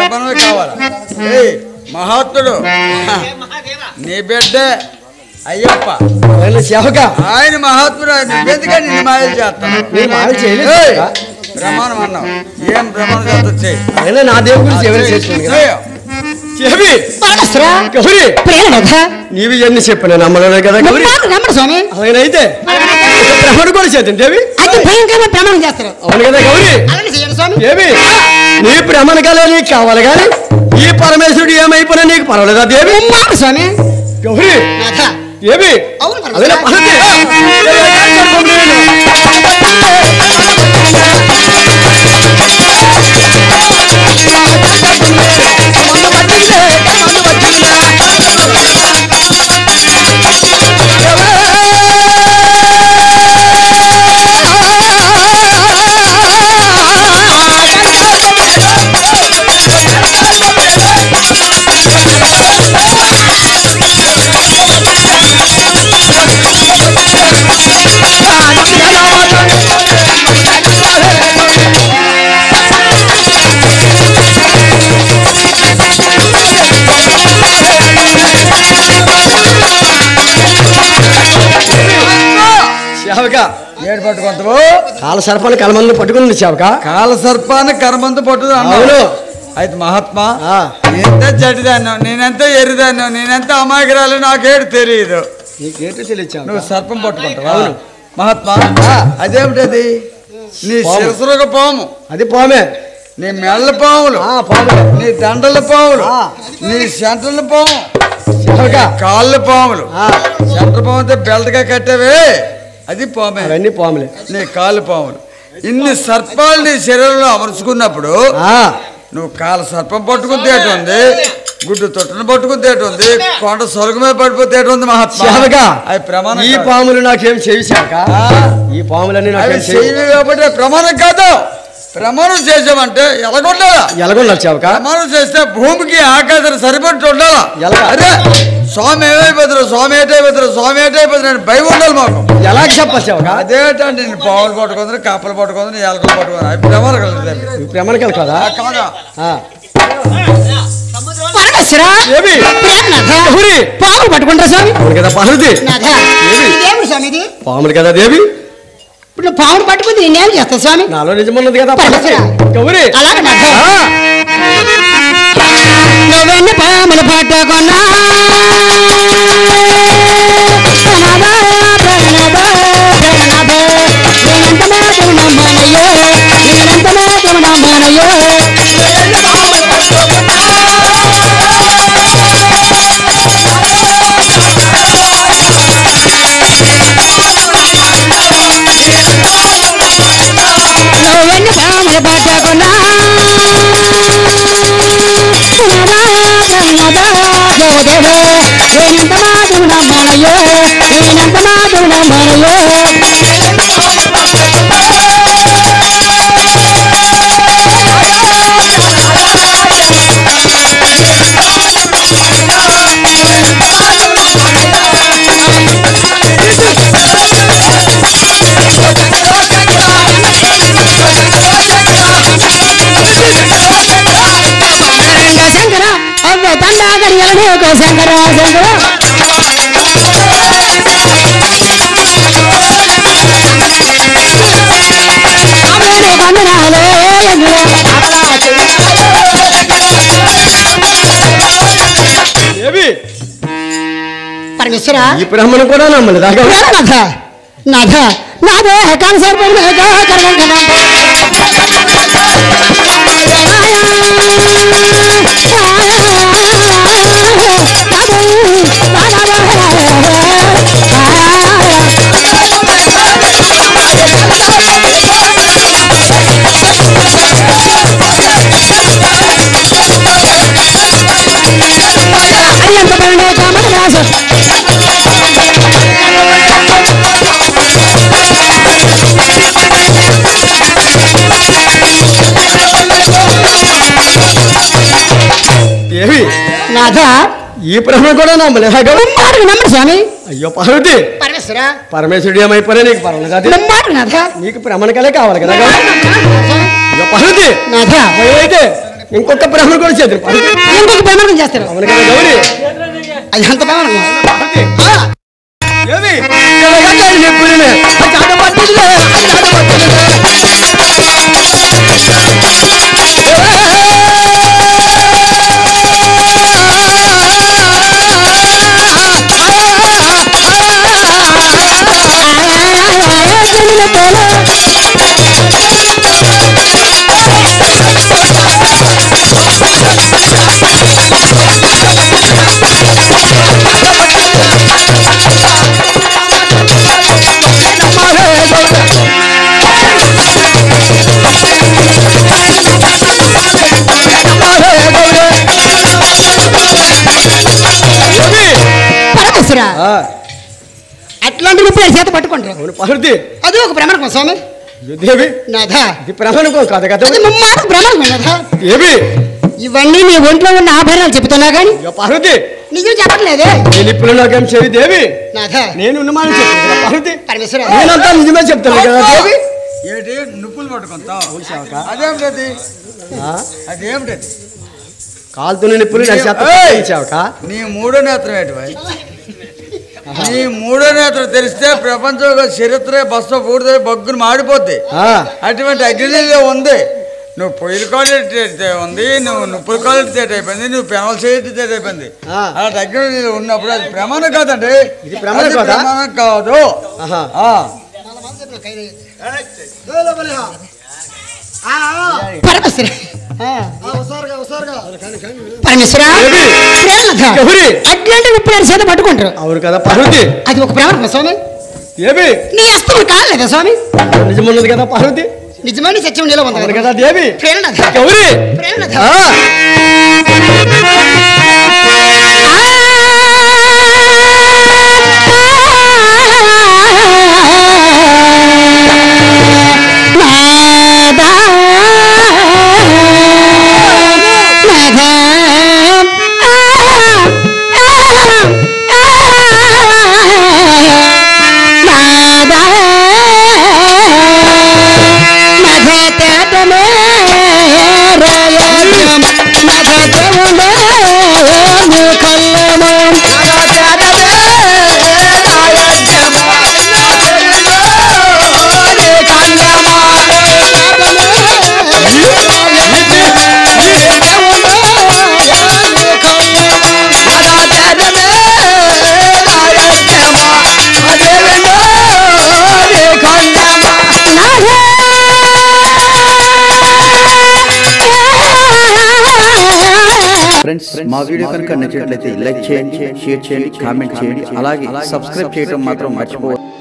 భ్రమణమే కావాలా ఏయ్ మహాత్ముడు నీ బిడ్డే అయ్యప్ప ఆయన సేవక ఆయన మహాత్ముడు నువ్వెందుకని నిన్ను మాయలు చేస్తాను నేను మాయలు చేయలేదు ఏయ్, సేవక. ప్రమాణం అన్నావు ఏం ప్రమాణం చేస్తా చేయి ఆయన నా దేవుడి గురించి ఎవరు చేస్తున్నాను కదా చేయు. చెవి పరమేశ్వరా గౌరి ప్రేమనాథ నీవి ఎన్ని చెప్పిన నమ్మలేదు కదా గౌరి నమ్మడు నమ్మడు స్వామి అలాగైతే బ్రహ్మడు కూడా చేద్దాం దేవి అతి భయంకరమైన ప్రమాణం చేస్తారు అవును కదా గౌరి అలాగే చేయండి స్వామి దేవి నీ బ్రహ్మణ కళ నీకు కావాలి కానీ ఈ పరమేశ్వరుడు ఏమైపోయినా నీకు పర్వాలేదా దేవి మాట స్వామి గౌరి నాథ ఏమి అవును అదే పరమేశ్వరా. సేవక ఏడు పట్టుకుంటావు కాల సర్పాన్ని కలమందు పట్టుకుంది సేవక కాల సర్పాన్ని కర్మంత పట్టుదు అన్నావు అవును అయితే మహాత్మా ఆ, ఎంత జడిదాన్ని నేనెంత ఎరిదాన్ని నేనెంత అమాయకురాలు నాకేడు తెలియదు నీకేంటో తెలియదు నువ్వు సేవక. సర్పం పట్టుకుంటావా అవును. మహాత్మా అదేమిటది నీ పాము. శిరసులకు పాము అది పోమే నీ మెళ్ళ పాములు ఆ, పోమే నీ దండల పాములు ఆ. నీ సెంటర్ల పాము సేవక కాళ్ళ పాములు ఆ, సెంటర్ పాము అయితే బెల్ట్గా కట్టేవే అది పామే అవన్నీ పోములే నీ కాళ్ళు పాములు ఇన్ని సర్పాలు నీ శరీరంలో అమర్చుకున్నప్పుడు ఆ, నువ్వు కాళ్ళ సర్పం పట్టుకుని ఉంది గుడ్డు తొట్టును పట్టుకుని ఉంది కొండ సొలుగు మీద పడిపోతే ఉంది మహాత్మా సేవక అవి ప్రమాణం ఈ కాదు. పాములు నాకేం చేయి సేవక ఆ, ఈ పాములన్నీ అవి నాకేం చేయి చేయవి కాబట్టి అవి ప్రమాణం కాదు ప్రమాణం చేసామంటే ఎలాగుండాలా ఎలాగొన్నారు సేవక ప్రమాణం చేస్తే భూమికి ఆకాశం సరిపడి ఉండాలా ఎలాగ? అరే స్వామి ఏమైపోతారు స్వామి ఏటైపోతారు స్వామి ఏటైపోతారు అని భయం ఉండాలి మాకు ఎలా చెప్పాలి సేవక అదేంటంటే నేను పావులు పట్టుకుందని కప్పలు పట్టుకుందని ఎలకలు పట్టుకుంది అవి ప్రమాణం కలుగుతాయి ప్రేమణకెళ్ళి కదా కాదా ఆ, పరమేశ్వరా ఏమి ప్రేమనాథ గౌరి పాము పట్టుకుంటారా స్వామి అవును కదా పార్వతి నాథ ఏమి? ఇదేమి స్వామి ఇది పాములు కదా దేవి ఇప్పుడు నువ్వు పామును పట్టుకుంది నేనేం చేస్తా స్వామి నాలో నిజమున్నది కదా పార్వతి పరమేశ్వరా. గౌరి అలాగే నాథ ఆ, నువ్వెన్ని పాములు పట్టుకున్నా ప్రణాదా, ప్రణాదా, ప్రణాదా. నేనెంత మాత్రం నమ్మనయ్యో, నేనెంత మాత్రం నమ్మనయ్యో. నువ్వెన్ని పాములు పట్టుకున్నా నేనంత మాత్రం నమ్మనయ్యో నేనంత మాత్రం నమ్మనయ్యో రంగ శంకర అవ్వ తండాగడి ఎలనేకో శంకర శంకర అమ్మేనే వందనాలే ఎన్నులే ఏమి పరమేశ్వర ఈ బ్రహ్మను కూడా నమ్మలేదా గౌరి నాథ నాథ నాదే కాన్సర్ అయ్యంత పడిన కామరాజు ఏమి నాథ ఈ బ్రహ్మను కూడా నమ్మలేదా గౌరి నమ్మాడు నమ్మడు స్వామి అయ్యో పార్వతి పరమేశ్వర పరమేశ్వరుడు ఏమైపోయినా నీకు పర్వాలేదు అది నమ్మాడు నాథ నీకు భ్రమణకలే కావాలి కదా గౌరి అయ్యో పార్వతి నాథ అయితే ఇంకొక బ్రాహ్మణ కూడా చేతులు పార్వతి ఇంకొక ప్రమాణం చేస్తారు అవును కదా గౌరీ అది అంత ప్రమాణం పార్వతి ఏమి ఎలాగంటే నిప్పులనే చాట పట్టుదిలే చాట పట్టుదిలే పరమేశ్వర ఆ, అట్లాంటి నొప్పి చేత పట్టుకుంటారు అవును పార్వతి అది ఒక ప్రమాణం స్వామి దేవి నాథా ఇది ప్రమాణకం కాదు కదా అది ముమ్మాట ప్రమాణం నాథా ఏమి ఇవన్నీ నీ ఒంట్లో ఉన్న ఆభరణాలు చెబుతున్నా కానీ ఇక పార్వతి నిజం చెప్పట్లేదే నీ నిప్పులు నాకేం చెవి దేవి నాథా నేను ఉన్నమానం చెప్తాను కదా పార్వతి పరమేశ్వర నేనంతా నిజమే చెప్తాను కదా దేవి ఏంటి నుప్పులు పట్టుకుంటాం అదేమిటది ఆ, అదేమిటది కాలుతున్న నిప్పులు నా చేత ఏయ్! పట్టించావుక? నీ మూడో నేత్రం ఏంటి నీ మూడో నేత్రం తెలిస్తే ప్రపంచం యొక్క చరిత్ర బస్సు పూర్తి బొగ్గును మాడిపోద్ది ఆ అటువంటి అగ్నిలో ఉంది నువ్వు పొయ్యిల క్వాలిటీ ఉంది నువ్వు నుప్పుల క్వాలిటీ తేట్ అయిపోయింది నువ్వు పెనల చేయటి తేట్ అయిపోయింది ఆ. అలాంటి అగ్ని ఉన్నప్పుడు అది ప్రమాణం కాదండి ఇది ప్రమాణం అది కాదా? ప్రమాణం కాదు ఆహా. ఆ. పరమేశ్వర పరమేశ్వర ఏమి? ప్రేమనాథ. గౌరీ. అట్లాంటి నొప్పి నేను చేత పట్టుకుంటారు అవును కదా పార్వతి అది ఒక ప్రమాణం స్వామి ఏమి నీ అస్తములు కాలేదా స్వామి నిజమున్నది కదా పార్వతి నిజమైన సత్యం నీలో ఉంది అవును కదా కదా దేవి ప్రేమనాథ. గౌరీ ప్రేమనాథ. ఆ, ఫ్రెండ్స్ మా వీడియో కనుక నచ్చినట్లయితే లైక్ చేయండి షేర్ చేయండి కామెంట్ చేయండి అలాగే సబ్స్క్రైబ్ చేయడం మాత్రం మర్చిపోవద్దు